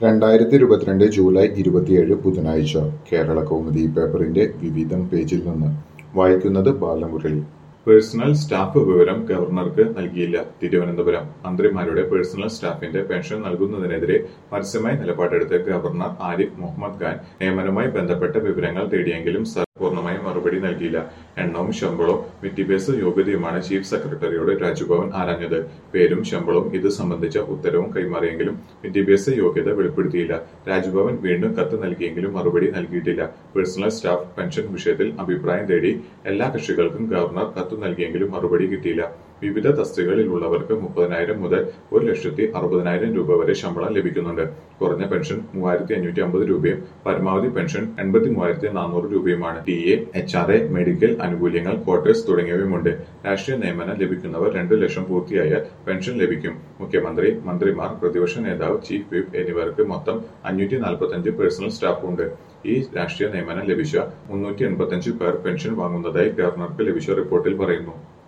രണ്ടായിരത്തി ഇരുപത്തിരണ്ട് ജൂലൈ ഇരുപത്തിയേഴ് ബുധനാഴ്ച കേരള കൗമുദി പേപ്പറിന്റെ വിവിധം പേജിൽ നിന്ന് വായിക്കുന്നത് ബാലമുരളി പേഴ്സണൽ സ്റ്റാഫ് വിവരം ഗവർണർക്ക് നൽകിയില്ല തിരുവനന്തപുരം മന്ത്രിമാരുടെ പേഴ്സണൽ സ്റ്റാഫിന്റെ പെൻഷൻ നൽകുന്നതിനെതിരെ പരസ്യമായി നിലപാടെടുത്ത ഗവർണർ ആരിഫ് മുഹമ്മദ് ഖാൻ നിയമനവുമായി ബന്ധപ്പെട്ട വിവരങ്ങൾ തേടിയെങ്കിലും സർ പൂർണ്ണമായി മറുപടി നൽകിയില്ല എണ്ണവും ശമ്പളവും വിദ്യാഭ്യാസ യോഗ്യതയുമാണ് ചീഫ് സെക്രട്ടറിയോട് രാജ്ഭവൻ ആരാഞ്ഞത് പേരും ശമ്പളവും ഇത് സംബന്ധിച്ച ഉത്തരവും കൈമാറിയെങ്കിലും വിദ്യാഭ്യാസ യോഗ്യത വെളിപ്പെടുത്തിയില്ല രാജ്ഭവൻ വീണ്ടും കത്ത് നൽകിയെങ്കിലും മറുപടി നൽകിയിട്ടില്ല പേഴ്സണൽ സ്റ്റാഫ് പെൻഷൻ വിഷയത്തിൽ അഭിപ്രായം തേടി എല്ലാ കക്ഷികൾക്കും ഗവർണർ കത്ത് നൽകിയെങ്കിലും മറുപടി കിട്ടിയില്ല വിവിധ തസ്തികകളിലുള്ളവർക്ക് മുപ്പതിനായിരം മുതൽ ഒരു ലക്ഷത്തി അറുപതിനായിരം രൂപ വരെ ശമ്പളം ലഭിക്കുന്നുണ്ട് കുറഞ്ഞ പെൻഷൻ മൂവായിരത്തി അഞ്ഞൂറ്റി അമ്പത് രൂപയും പരമാവധി പെൻഷൻ എൺപത്തി മൂവായിരത്തി നാനൂറ് രൂപയുമാണ് T A H R A medical ആനുകൂല്യങ്ങൾ ക്വാർട്ടേഴ്സ് തുടങ്ങിയവയുമുണ്ട് രാഷ്ട്രീയ നിയമനം ലഭിക്കുന്നവർ രണ്ടു ലക്ഷം പൂർത്തിയായാൽ പെൻഷൻ ലഭിക്കും മുഖ്യമന്ത്രി മന്ത്രിമാർ പ്രതിപക്ഷ നേതാവ് ചീഫ് വിപ്പ് എന്നിവർക്ക് മൊത്തം അഞ്ഞൂറ്റി നാൽപ്പത്തഞ്ച് പേഴ്സണൽ സ്റ്റാഫുണ്ട് ഈ രാഷ്ട്രീയ നിയമനം ലഭിച്ച മുന്നൂറ്റി എൺപത്തഞ്ച് പേർ പെൻഷൻ വാങ്ങുന്നതായി ഗവർണർക്ക് ലഭിച്ച റിപ്പോർട്ടിൽ പറയുന്നു